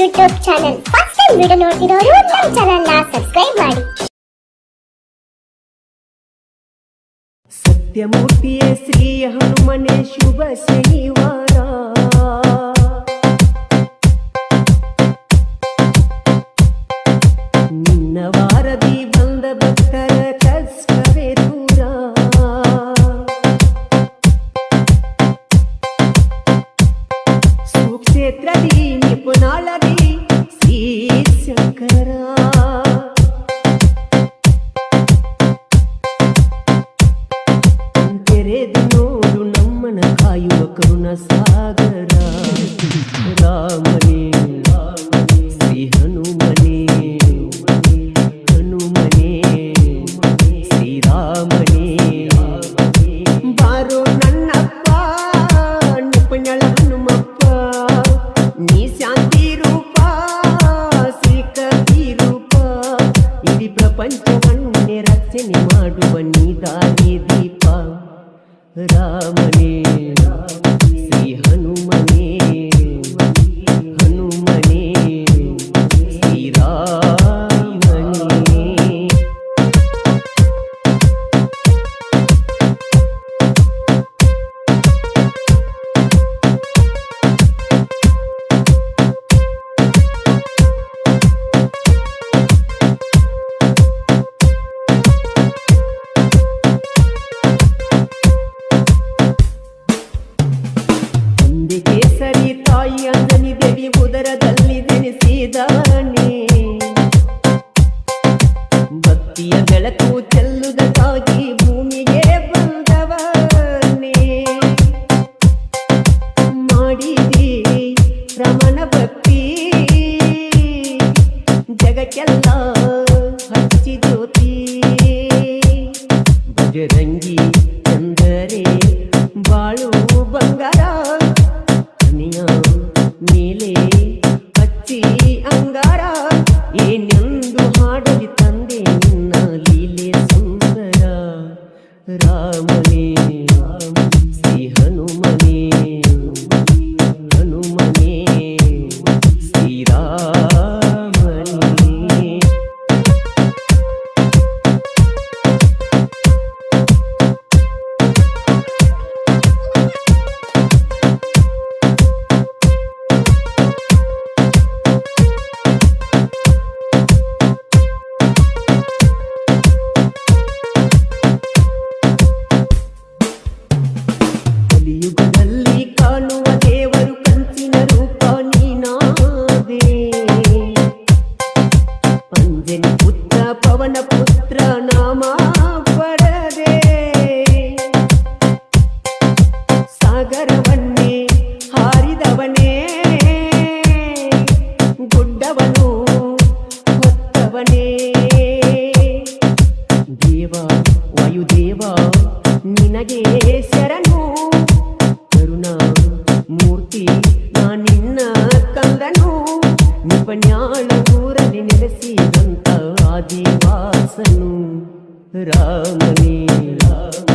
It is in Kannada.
YouTube channel first time video ನೋಡ್ತಿರೋರು ನಮ್ಮ ಚಾನಲ್ ನ ಸಬ್ಸ್ಕ್ರೈಬ್ ಮಾಡಿ ಸತ್ಯಮೂರ್ತಿಯೇ ಶ್ರೀ ಹನುಮನೆ ಶುಭ ಶನಿವಾರ ನಿನ್ನ ವಾರದಿ ಬಂದ ಭಕ್ತರ ಕಷ್ಟವೇ ದೂರ ಸುಕ್ಷೇತ್ರದಿ ನಿಪುಣಾಳದಿ ಶ್ರೀ ಶಂಕರ ತೆರೆದು ನೋಡು ನಮ್ಮನ ಕಾಯುವ ಕರುಣ ಸಾಗರ ರಾಮನೇ ಶ್ರೀ ಹನುಮನೇ ಹನುಮನೇ ಶ್ರೀರಾಮನೇ ಬಾರೋ ನನ್ನಪ್ಪ ನಿಪುಣಳ ಹನುಮಪ್ಪ ನೀ ಶಾಂತಿ ರೂಪ ಶ್ರೀಕತಿ ರೂಪ ಇಡೀ ಪ್ರಪಂಚವನ್ನೇ ರಚನೆ ಮಾಡುವ ನೀ ದಾರಿ ದೀಪ ರಾಮನೇ ಶ್ರೀ ಹನುಮನೇ ಹನುಮನೇ ಶ್ರೀರಾಮನೇ ತಂದೆ ಕೇಸರಿ ತಾಯಿ ಅಂಜನಿ ದೇವಿ ಉದರದಲ್ಲಿ ಜನಿಸಿದಾನೆ ಭಕ್ತಿಯ ಬೆಳಕು ಚೆಲ್ಲುವುದಕ್ಕಾಗಿ ಭೂಮಿಗೆ ಬಂದವನೇ ಮಾಡಿದಿ ರಮಣ ಭಕ್ತಿ ಜಗಕ್ಕೆಲ್ಲ ಹಚ್ಚಿ ಜ್ಯೋತಿ ಬಜರಂಗಿ ಎಂದರೆ ಬಾಳು ಬಂಗಾರ ಮನೆಯ ಮೇಲೆ ಹಚ್ಚಿ ಅಂಗಾರ ಏನೆಂದು ಹಾಡಲಿ ತಂದೆ ನಿನ್ನ ಲೀಲೆ ಸುಂದರ ರಾಮನೇ ಶ್ರೀ ಹನುಮನೇ ಹನುಮನೇ ಶ್ರೀರಾಮನೇ ಕಲಿಯುಗದಲ್ಲಿ ಕಾಣುವ ದೇವರು ಕಂಚಿನ ರೂಪ ನೀನಾದೆ ಅಂಜನಿ ಪುತ್ರ ಪವನ ಪುತ್ರ ನಾಮ ಪಡದೆ ಸಾಗರವನ್ನೇ ಹಾರಿದವನೇ ಗುಡ್ಡವನು ಹೊತ್ತವನೇ ದೇವ ವಾಯುದೇವ ನಿನಗೆ ಶರಣು ಕರುಣಾ ಮೂರ್ತಿ ನಾನಿನ್ನ ಕಂದನು ನಿಪನ್ಯಾಳ ಊರಲ್ಲಿ ನೆಲೆಸಿದಂತ ಆದಿವಾಸನು ರಾಮನೇ ರಾಮ